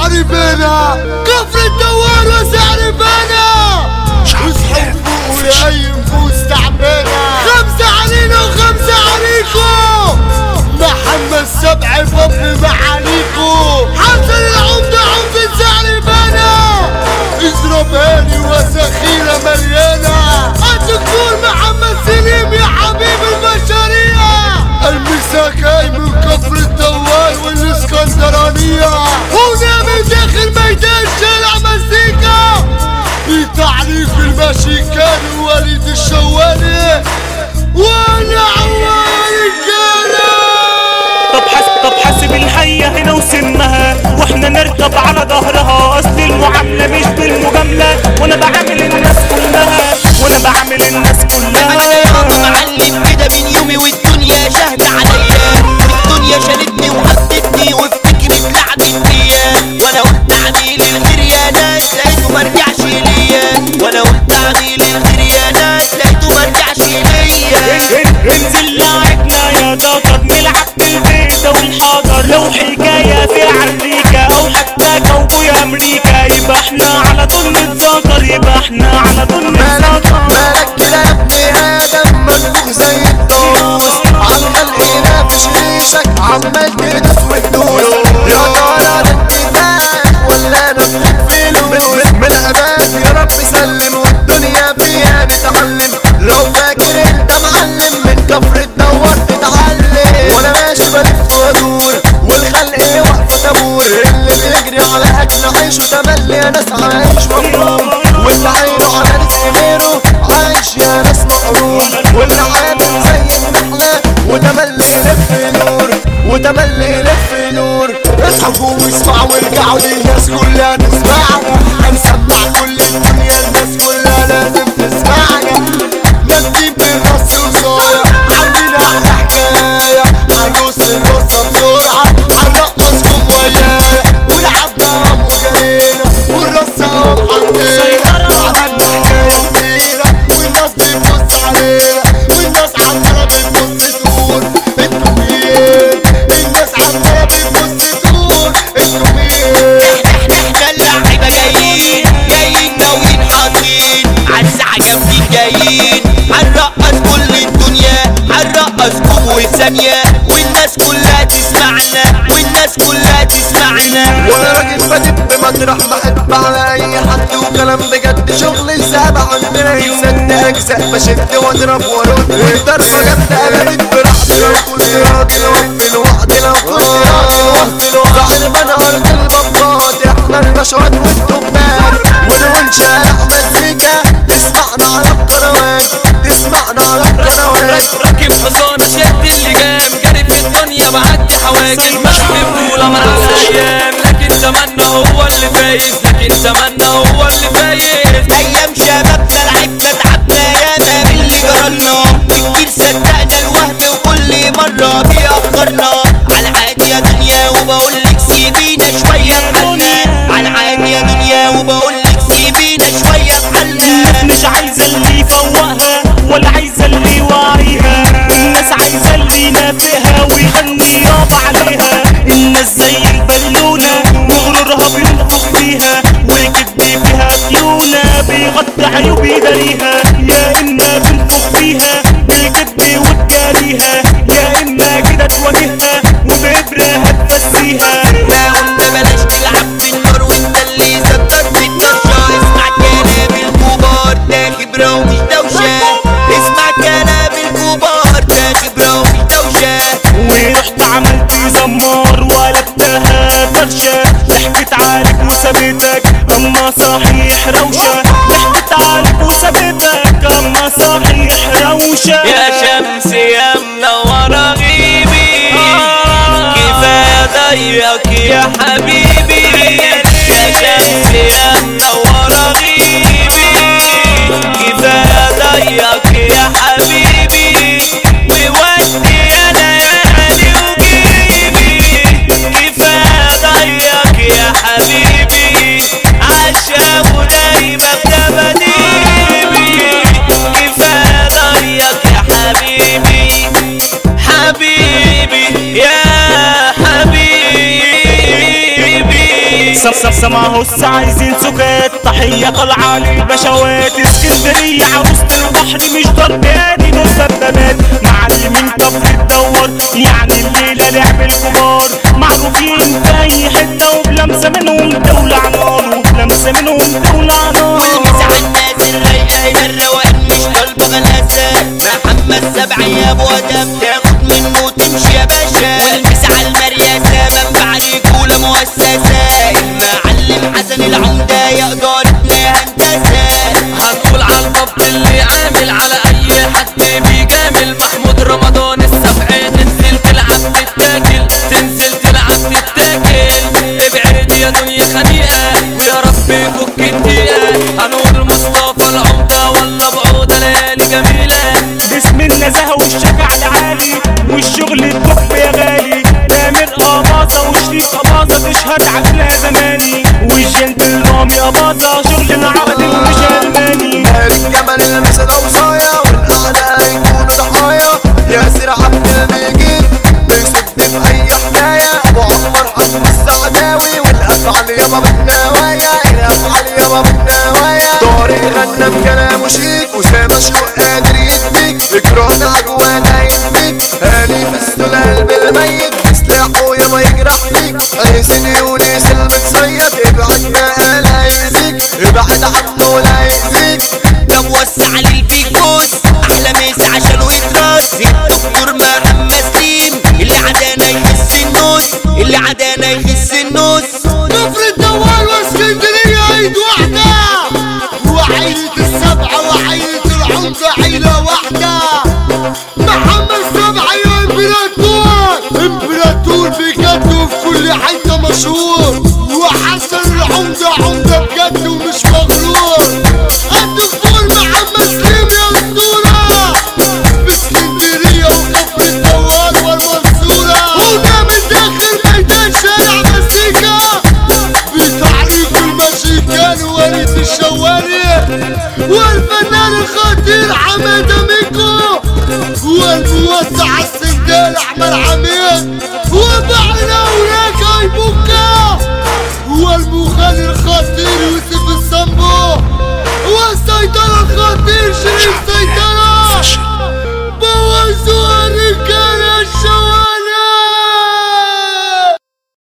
عرفنا كفر الدوار وسعرفنا اصحوا فوقوا لأي نفوس تعبانة خمسة علينا وخمسة عليكم محمد سبع باب معانيكو حسن العمدة عمدة سعرفنا اضرب هاني وسخيرة مليانة الدكتور محمد سليم يا حبيب البشرية المسا جاي من كفر الدوار والاسكندرانية هنا من داخل ميدان شارع مزيكا في تعريف المشيكان وليد الشوالي وانا عوار الرجالة طب حسب طب حسب الحية هنا وسمها واحنا نركب على ظهرها اصل المعاملة مش بالمجاملة وانا بعامل الناس كلها وانا بعامل الناس انا كلها يابا معلم كده من يومي والدنيا شاهدة عليا الدنيا شالتني وحطتني وفي فكرة لعبت بيا وانا قلت اعمل الخير يا ناس لقيته مرجعش ليا وانا قلت اعمل الخير يا ناس لقيته مرجعش ليا ان- انزل لعبنا يا دكر نلعب بالبيضة والحجر لو حكاية في عريكة او حتى كوبوي امريكا يبقى احنا على طول نتذكر يبقى احنا على طول نتذكر مالك كده يا ابن ادم منفوخ زي الطاووس عمال ينافش ريشك عمال تدوس وتدوس يا ترى ده اتفاق ولا انا فلوس من عباد يا رب سلم والدنيا فيها نتعلم لو فاكر انت معلم من كفر الدوار تتعلم وانا ماشي بلف وادور والخلق واقفه تبور اللي بيجري على اكل عيش وتملي يا ناس عايش مبروك واللي عينه على رزق غيره عايش يا ناس مقروم واللي عامل زي النحلة وتملي يلف نور وتملي يلف نور اصحوا واسمعوا وارجعوا للناس كلها تسمعنا هنسمع كل الدنيا الناس كلها لازم تسمعنا نازلين بالراس وصايع عاملين احلى حكاية هنوصل القصة بسرعة هنرقصكم ويايا ولعبناهم وجرينا والرصاهم حطينا وعملنا حكاية كبيرة والناس بتبص علينا والناس عمالة بتبص تقول انتوا مين الناس عمالة بتبص تقول انتوا مين احنا اللعيبة جايين جايين ناويين حاطين عالساعة جنبي جايين هنرقص كل الدنيا هنرقصكم وثانية والناس كلها تسمعنا والناس كلها تسمعنا وانا راجل بدب بمطرح بحب على اي حد وكلام بجد شغل السابع عندنا يسد اجزاء بشد واضرب وارد والضربه جامده قلبت براحتي لو كنت راجل وقف لوحدي لو كنت راجل وقف لوحدي صاحب انا ارض البطات احنا البشوات والتبات ونقول شارع مزيكا تسمعنا على القنوات تسمعنا على القنوات راكب حصانة شد اللجام جاري في الدنيا بعدي حواجز ماشي بطولة مع الأيام لكن زماننا هو اللي فايز لكن زماننا هو اللي فايز ايام شبابنا لعبنا تعبنا ياما من اللي جرالنا كتير صدقنا الوهم وكل مرة بيأخرنا على عادي يا دنيا وبقولك سيبينا شوية في حالنا على عادي يا دنيا وبقولك سيبينا شوية في حالنا مش عايزة اللي يفوقها ولا عايزة اللي يوعيها الناس عايزة اللي ينافقها ويغني يابا عليها الناس زي البالونة وغرورها بينفخ فيها والكذب فيها ديونة بيغطي عيوب يداريها يا إما بنفخ فيها بالكذب وتجاريها يا إما كده تواجهها وبإبرة هتفسيها ما قلنا بلاش تلعب في النار وانت اللي زبطك في الطرشة اسمع كلام الكبار ده خبرة ومش دوشة اسمع كلام الكبار ده خبرة ومش دوشة ورحت عملت زمار وقلبتها فرشة ضحكت عليك وسابتك اما صحيح روشة ضحكت عليك وسابتك اما صحيح روشة يا شمس يا منورة غيبي كفاية ضيق يا حبيبي يا شمس يا منورة غيبي كفاية ضيق يا حبيبي وودي يا ليالي وجيبي كفاية ضيق يا حبيبي عشا ودايما بتبديبي كفاية ضيق يا حبيبي حبيبي يا حبيبي سم سما هس عايزين سكات تحية طالعة للبشوات اسكندرية عروسة البحر مش ضرب ادي دول دبابات معلمين طب تدور يعني الليلة لعب الكبار معروفين في اي حتة وبلمسة منهم تولع نار وبلمسة منهم تولع نار والمسا الناس الرايقة الروقان مش طالبة غلاسة محمد سبعي يا ابو ادم تاخد منه وتمشي يا باشا والمسا على المرياسة منبع رجولة مؤسسة المعلم حسن العمدة يا إدارتنا هندسة هنقول على الباب اللي عامل على اي حد بيجامل محمود رمضان السبعين تنزل تلعب تتاكل تنزل تلعب تتاكل ابعد يا دنيا خنيقه ويا رب يفك الدقيقه هنقول مصطفى العمده ولا بعوده ليالي جميله باسم النزاهة والشجع العالي والشغل التحف يا غالي تامر قباظة وشريف قباظة تشهد علينا زماني والجنتل رامي قباظة شغلنا عقد مش ألماني الجمل المثل وصايا والاعداء يكونوا ضحايا ياسر عبد المجيد بيصد في اي حكايه ابو عمر حسن السعداوي والافعال يابا بالنوايا الافعال يابا بالنوايا طارق غنى بكلامه شيك وسام مشروق قادر يديك فكران عجوانا يديك هاني في السلال بالميت بسلاحه يابا يجرح فيك حسين يونس المتصيد ابعد ما لا يأذيك ابعد عنه لا يأذيك ده موسع للبيكوس احلى ميس عشان يتراس الدكتور محمد سليم اللي عدانا يخس النص اللي عدانا يخس النص كفر الدوال واسكندرية عيد واحدة وعيلة السبعة وعيلة العمدة عيلة واحدة محمد سبعة يا امبراطور امبراطور بجد وفي كل حتة مشهور وحسن العمدة عمدة بجد ومش مغرور الدكتور محمد سليم يا اسطورة في اسكندرية وكفر الدوال والمنصورة وده من داخل ميدان شارع مسيكا بتعريف المشيكان وليد الشوارع والفنان الخطير حمادة ميكو والموزع السندال احمد عميد وبعنا وراك ايبوكا والمغني الخطير